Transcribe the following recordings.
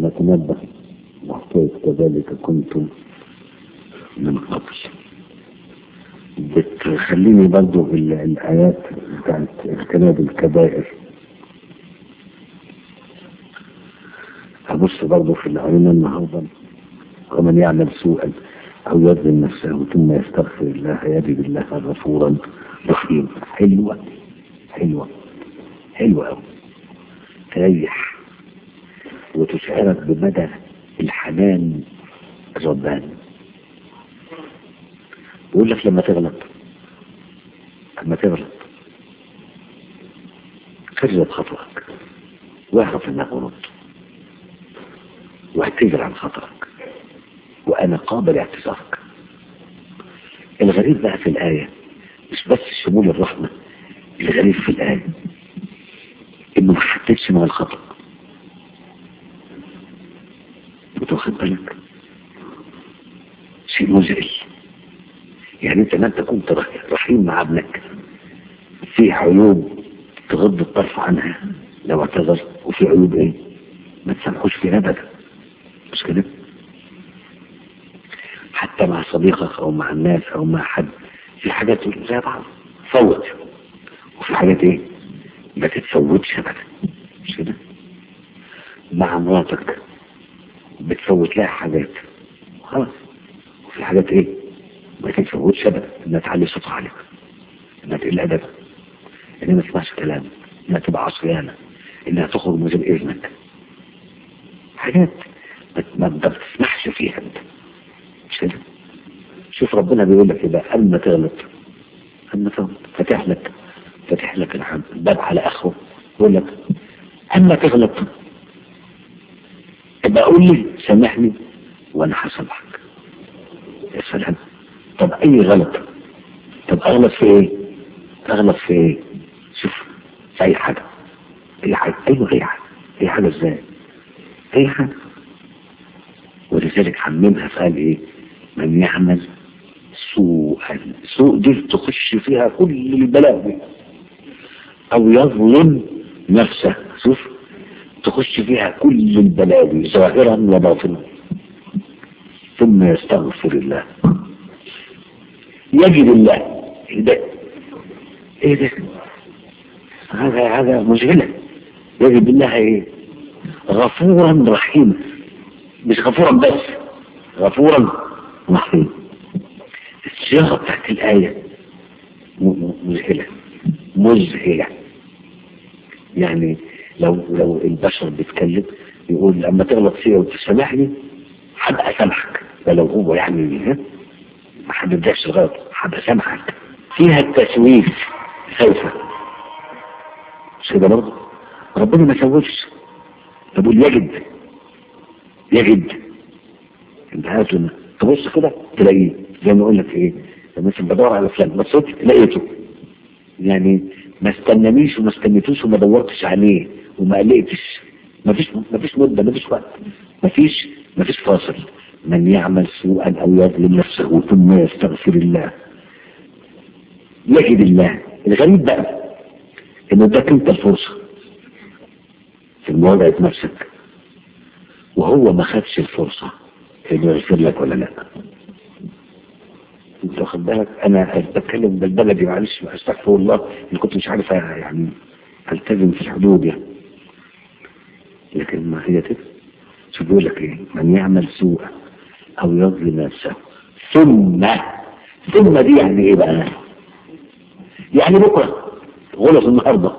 نتنبه وحكاية كذلك كنتم من قبل بتخليني برضو الآيات بتاعت اجتناب الكبائر أبص برضو في اللي قرينا النهارده ومن يعمل سوءا أو يظلم نفسه ثم يستغفر الله يجد الله غفورا رحيما حلوة حلوة حلوة أوي تريح وتشعرك بمدى الحنان الرباني بيقول لك لما تغلط لما تغلط خرجت خطأك واعرف انك غلط واعتذر عن خطأك وانا قابل اعتذارك الغريب بقى في الآية مش بس شمول الرحمة الغريب في الآية انه ما حددش مع الخطأ بتاخد بالك شيء مزعج يعني انت ما انت كنت رحيم مع ابنك في عيوب تغض الطرف عنها لو اعتذر وفي عيوب ايه ما تسامحوش فيها ابدا مش كده حتى مع صديقك او مع الناس او مع حد في حاجات زي بعض فوت وفي حاجات ايه ما تتفوتش ابدا مش كده مع مراتك بتفوت لها حاجات خلاص وفي حاجات ايه ما تتفوتش ابدا انها تعلي صوتها عليك انها تقل ادبها انها ما تسمعش كلام انها تبقى عصيانه انها تخرج من غير اذنك حاجات ما بتسمحش فيها انت مش كده شوف ربنا بيقول لك كده اما تغلط اما تغلط فاتح لك فاتح لك الباب على اخره يقول لك اما تغلط ابقى قول لي سامحني وانا هسامحك يا سلام طب اي غلط طب اغلط في ايه اغلط في ايه شوف في اي حاجه اي حاجه ايوه اي حاجه اي حاجه ازاي اي حاجه ولذلك حممها فقال ايه من يعمل سوءا سوء دي تخش فيها كل البلاوي او يظلم نفسه شوف تخش فيها كل البلاوي ظاهرا وباطنا ثم يستغفر الله يجد الله ايه ده ايه ده هذا هذا مشكلة يجد الله ايه غفورا رحيما مش غفورا بس غفورا رحيما الصياغه بتاعت الآية مذهلة مذهلة يعني لو لو البشر بيتكلم يقول لما تغلط فيا وتسامحني هبقى سامحك ولو هو يعني ها ما حددكش الغلط هبقى سامحك فيها التسويف سوف مش كده برضه ربنا ما سوفش بقول يجد يجد انت عارف لما تبص كده تلاقيه زي ما اقول لك ايه مثلا بدور على فلان بصيت لقيته يعني ما استنانيش وما استنيتوش وما دورتش عليه وما قلقتش ما فيش ما فيش مده ما فيش وقت ما فيش ما فيش فاصل من يعمل سوءا او يظلم نفسه ثم يستغفر الله يجد الله الغريب بقى انه اداك انت الفرصه في مواجهه نفسك وهو ما خدش الفرصه انه يغفر لك ولا لا انت واخد بالك انا بتكلم بالبلدي معلش استغفر الله اللي كنت مش عارف يعني التزم في الحدود يعني لكن ما هي كده شو بيقول لك ايه من يعمل سوءا او يظلم نفسه ثم ثم دي يعني ايه بقى يعني بكره غلط النهارده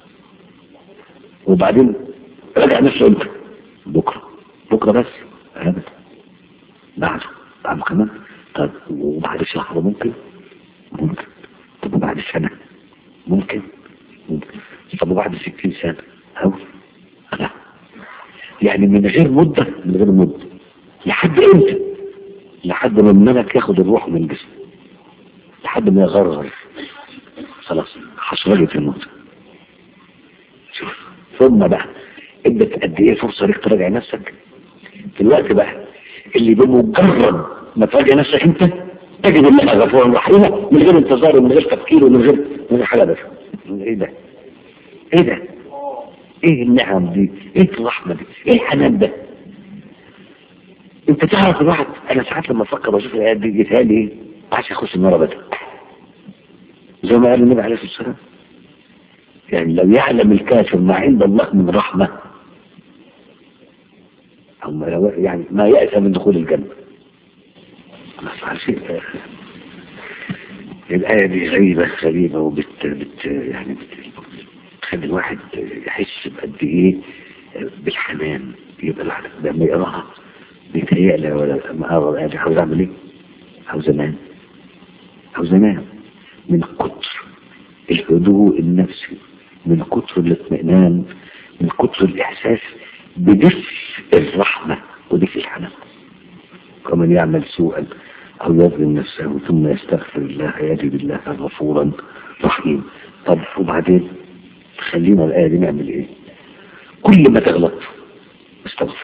وبعدين رجع نفسه امتى بكره بكره بس ابدا بعده بعده كمان طب وبعد شهر ممكن ممكن طب وبعد سنة ممكن ممكن طب وبعد ستين سنة أو لا يعني من غير مدة من غير مدة لحد امتى لحد ما الملك ياخد الروح من الجسم لحد ما يغرغر خلاص حصلت الموت شوف ثم بقى ادت قد ايه فرصة ليك تراجع نفسك في الوقت بقى اللي بمجرد ما تراجع نفسك انت تجد الله غفورا رحيما من غير انتظار ومن غير تفكير ومن غير من غير حاجه بس ايه ده؟ ايه ده؟ ايه النعم دي؟ ايه الرحمه دي؟ ايه الحنان ده؟ انت تعرف الواحد انا ساعات لما افكر واشوف الايات دي جيتها لي ايه عايز اخش النار ابدا زي ما قال النبي عليه الصلاه والسلام يعني لو يعلم الكافر ما عند الله من رحمه او ما يعني ما يأسى من دخول الجنه بس عارفين الآية دي غريبة غريبة وبت بت يعني بت تخلي الواحد يحس بقد إيه بالحنان يبقى الواحد لما يقراها بيتهيألي ولا ما أقرا الآية دي عاوز أعمل إيه؟ عاوز أنام عاوز أنام من كتر الهدوء النفسي من كتر الاطمئنان من كتر الإحساس بدفء الرحمة ودفء الحنان ومن يعمل سوءا أو يظلم نفسه ثم يستغفر الله يجد الله غفورا رحيما طب وبعدين خلينا الآية دي نعمل إيه كل ما تغلط استغفر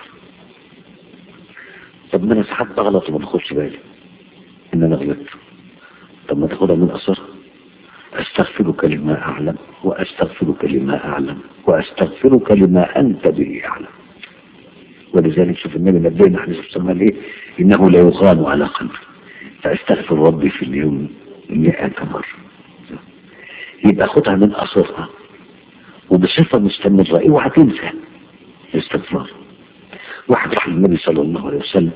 طب ما أنا ساعات بغلط وما باخدش بالي إن أنا غلطت طب ما تاخدها من أثر أستغفرك لما أعلم وأستغفرك لما أعلم وأستغفرك لما أنت به أعلم ولذلك شوف النبي نبينا عليه الصلاة والسلام إيه إنه لا يغان على قلبه فأستغفر ربي في اليوم مئة مرة يبقى خدها من أصلها وبصفة مستمرة اوعى تنسى الاستغفار واحد راح للنبي صلى الله عليه وسلم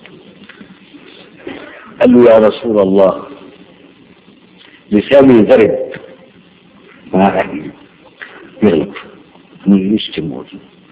قال له يا رسول الله لساني ضرب مع أهلي يغلط يشتم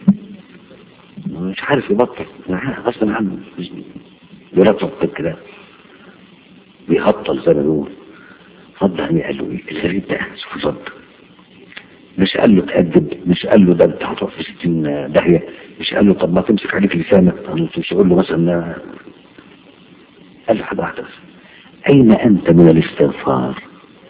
مش عارف يبطل غصبا عنه بيرطب كده بيهطل زي ما بيقول فض يعني قال له ايه الغريب ده شوف فض مش قال له تأدب مش قال له ده انت هتروح في 60 داهية مش قال له طب ما تمسك عليك لسانك مش يقول له مثلا قال له حاجة واحدة بس أين أنت من الاستغفار؟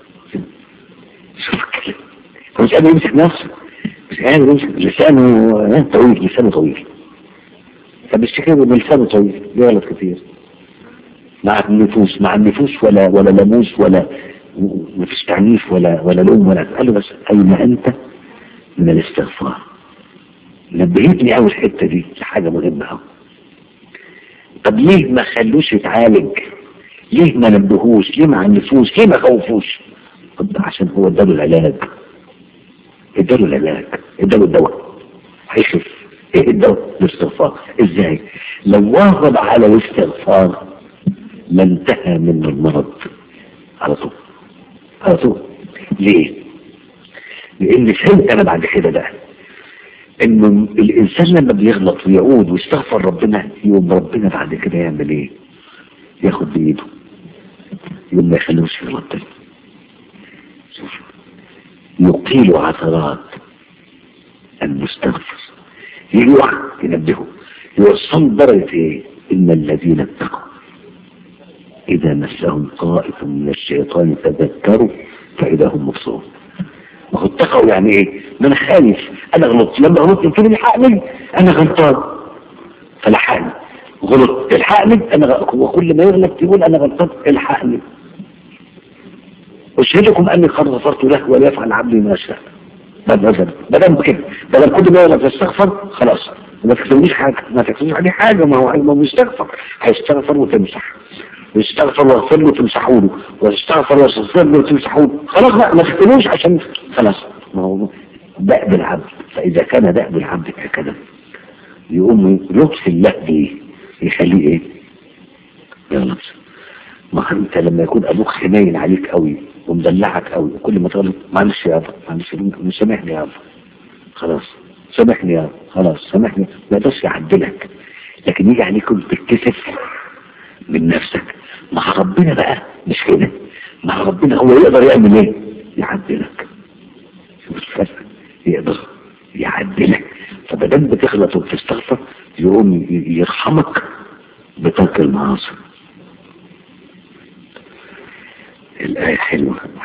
شوف كده هو مش قادر يمسك نفسه مش قادر يمسك لسانه طويل لسانه طويل فبالشكل ده لسانه طويل بيغلط كتير مع النفوس مع النفوس ولا ولا لموس ولا مفيش تعنيف ولا ولا لوم ولا قال له بس أين أنت من الاستغفار نبهتني أول الحتة دي لحاجة مهمة أوي طب ليه ما خلوش يتعالج ليه ما نبهوش ليه ما عنفوش ليه ما خوفوش طب عشان هو اداله العلاج اداله العلاج اداله الدواء هيخف ايه الدواء الاستغفار ازاي لو واظب على الاستغفار لانتهى من المرض على طول على طول ليه لان فهمت انا بعد كده بقى انه الانسان لما بيغلط ويعود ويستغفر ربنا يوم ربنا بعد كده يعمل ايه ياخد بايده يوم ما يخلوش يغلط تاني شوف يقيل عثرات المستغفر يوعى ينبهه يوصل درجة ايه ان الذين اتقوا اذا مسهم طائف من الشيطان تذكروا فاذا هم مبصرون ما هو اتقوا يعني ايه ما انا خايف انا غلطت لما غلطت قلت لي الحقني انا غلطان فلحقني غلط الحقني انا غ... وكل ما يغلط يقول انا غلطان الحقني اشهدكم اني قد غفرت له وليفعل عبدي ما شاء بدل بدل كده بدل كل ما يغلط يستغفر خلاص ما تكتبليش حاجه ما تكتبليش عليه حاجه ما هو ما بيستغفر هيستغفر وتمسح ويستغفر واغفر له وتمسحوا له ويستغفر واغفر له وتمسحوا له خلاص بقى ما تكتبوش عشان خلاص ما هو دأب العبد فإذا كان دأب العبد هكذا يقوم لطف الله بيه يخليه ايه يغلط ما انت لما يكون ابوك حنين عليك قوي ومدلعك قوي وكل ما تغلط معلش يا ابا معلش مش سامحني يا ابا خلاص سامحني يا ابا خلاص سامحني ما يقدرش يعدلك لكن يجي عليك تتكسف من نفسك مع ربنا بقى مش كده مع ربنا هو يقدر يعمل ايه يعدلك شوف الفرق يقدر يعدلك فبدل بتغلط وبتستغفر يقوم يرحمك بترك المعاصي الآية حلوة